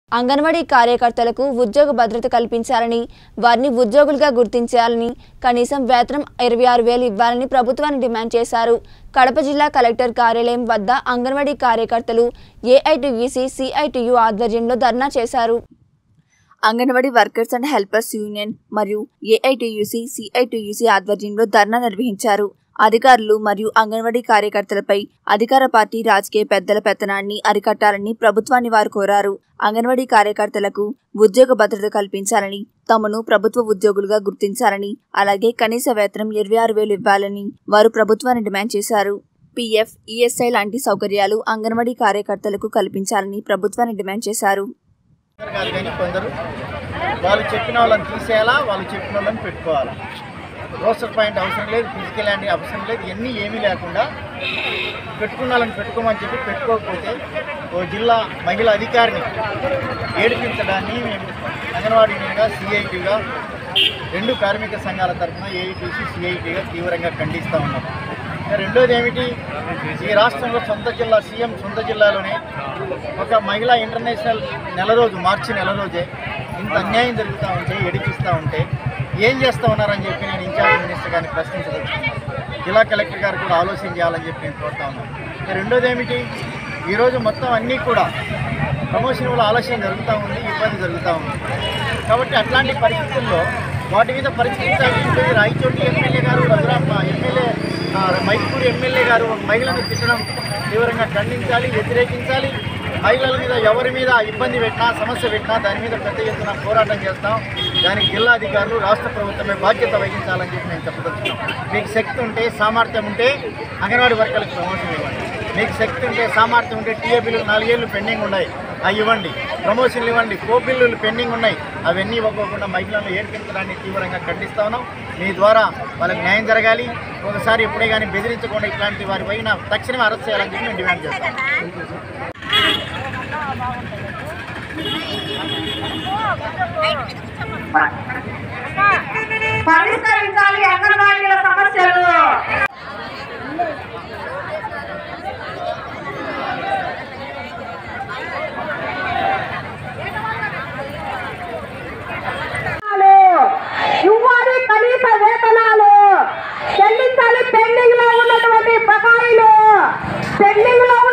అంగన్వాడీ కార్యకర్తలకు ఉద్యోగ భద్రత కల్పించాలని వారిని ఉద్యోగులుగా గుర్తించాలని కనీసం వేతనం ఇరవై ఆరు వేలు ఇవ్వాలని ప్రభుత్వాన్ని డిమాండ్ చేశారు కడప జిల్లా కలెక్టర్ కార్యాలయం వద్ద అంగన్వాడీ కార్యకర్తలు ఏఐటియుసి సిఐటియు ఆధ్వర్యంలో ధర్నా చేశారు Anganwadi workers and helpers union మరియు ఏఐటియుసి సిఐటియుసి ఆధ్వర్యంలో ధర్నా నిర్వహించారు అధికారులు మరియు అంగన్వాడీ కార్యకర్తలపై అధికార పార్టీ రాజకీయ పెద్దల పెత్తనాన్ని అరికట్టాలని ప్రభుత్వాన్ని వారు కోరారు అంగన్వాడీ కార్యకర్తలకు ఉద్యోగ భద్రత కల్పించాలని తమను ప్రభుత్వ ఉద్యోగులుగా గుర్తించాలని అలాగే కనీస వేతనం ఇరవై ఆరు వేలు ఇవ్వాలని వారు ప్రభుత్వాన్ని డిమాండ్ చేశారు పీఎఫ్ ఈఎస్ఐ లాంటి సౌకర్యాలు అంగన్వాడీ కార్యకర్తలకు కల్పించాలని ప్రభుత్వాన్ని డిమాండ్ చేశారు కాదు కానీ కొందరు వాళ్ళు చెప్పిన వాళ్ళని తీసేయాలా వాళ్ళు చెప్పిన వాళ్ళని పెట్టుకోవాలా రోస్టర్ పాయింట్ అవసరం లేదు ఫిజికల్ అండ్ అవసరం లేదు ఇవన్నీ ఏమీ లేకుండా పెట్టుకున్న వాళ్ళని పెట్టుకోమని చెప్పి పెట్టుకోకపోతే ఓ జిల్లా మహిళా అధికారిని ఏడిపించడాన్ని మేము అంగన్వాడీ యూనియన్గా సిఐటిగా రెండు కార్మిక సంఘాల తరఫున ఏఐటీసీ సిఐటిగా తీవ్రంగా ఖండిస్తూ ఉన్నాం ఇక రెండోది ఏమిటి ఈ రాష్ట్రంలో సొంత జిల్లా సీఎం సొంత జిల్లాలోనే ఒక మహిళా ఇంటర్నేషనల్ నెల రోజు మార్చి నెల రోజే ఇంత అన్యాయం జరుగుతూ ఉంటే ఎడిపిస్తూ ఉంటే ఏం చేస్తూ ఉన్నారని చెప్పి నేను ఇన్ఛార్జ్ మినిస్టర్ గారిని ప్రశ్నించదలుచుకున్నాను జిల్లా కలెక్టర్ గారు కూడా ఆలోచన చేయాలని చెప్పి నేను కోరుతా ఉన్నాను ఇక రెండోది ఏమిటి ఈరోజు మొత్తం అన్నీ కూడా ప్రమోషన్ వల్ల ఆలస్యం జరుగుతూ ఉంది ఇబ్బంది జరుగుతూ ఉంది కాబట్టి అట్లాంటి పరిస్థితుల్లో వాటి మీద పరిస్థితి రాయచోటి ఎమ్మెల్యే గారు రఘురామ ఎమ్మెల్యే ఆ, మైకూరు ఎమ్మెల్యే గారు ఒక మహిళను తిట్టడం తీవ్రంగా ఖండించాలి వ్యతిరేకించాలి మహిళల మీద ఎవరి మీద ఇబ్బంది పెట్టినా సమస్య పెట్టినా దాని మీద పెద్ద ఎత్తున పోరాటం చేస్తాం దానికి జిల్లా అధికారులు రాష్ట్ర ప్రభుత్వమే బాధ్యత వహించాలని చెప్పి నేను చెప్పదలుచుకున్నాను మీకు శక్తి ఉంటే సామర్థ్యం ఉంటే అంగన్వాడీ వర్గాలకు ప్రమోషన్ ఇవ్వండి మీకు శక్తి ఉంటే సామర్థ్యం ఉంటే టీఏ బిల్లులు నాలుగేళ్ళు పెండింగ్ ఉన్నాయి అవి ఇవ్వండి ప్రమోషన్లు ఇవ్వండి కో బిల్లులు పెండింగ్ ఉన్నాయి అవన్నీ ఇవ్వకోకుండా మహిళలను ఏర్పించడాన్ని తీవ్రంగా ఖండిస్తా ఉన్నాం మీ ద్వారా వాళ్ళకి న్యాయం జరగాలి ఒకసారి ఎప్పుడే కానీ బెదిరించకుండా ఇట్లాంటి వారి పైన తక్షణమే అరెస్ట్ చేయాలని చెప్పి మేము డిమాండ్ చేస్తాం పరిష్కరించాలి అంగన్వాడీల సమస్యలు ఇవ్వాలి కనీస వేతనాలు చెల్లించాలి పెండింగ్ లో ఉన్నటువంటి బకాయిలు పెండింగ్ లో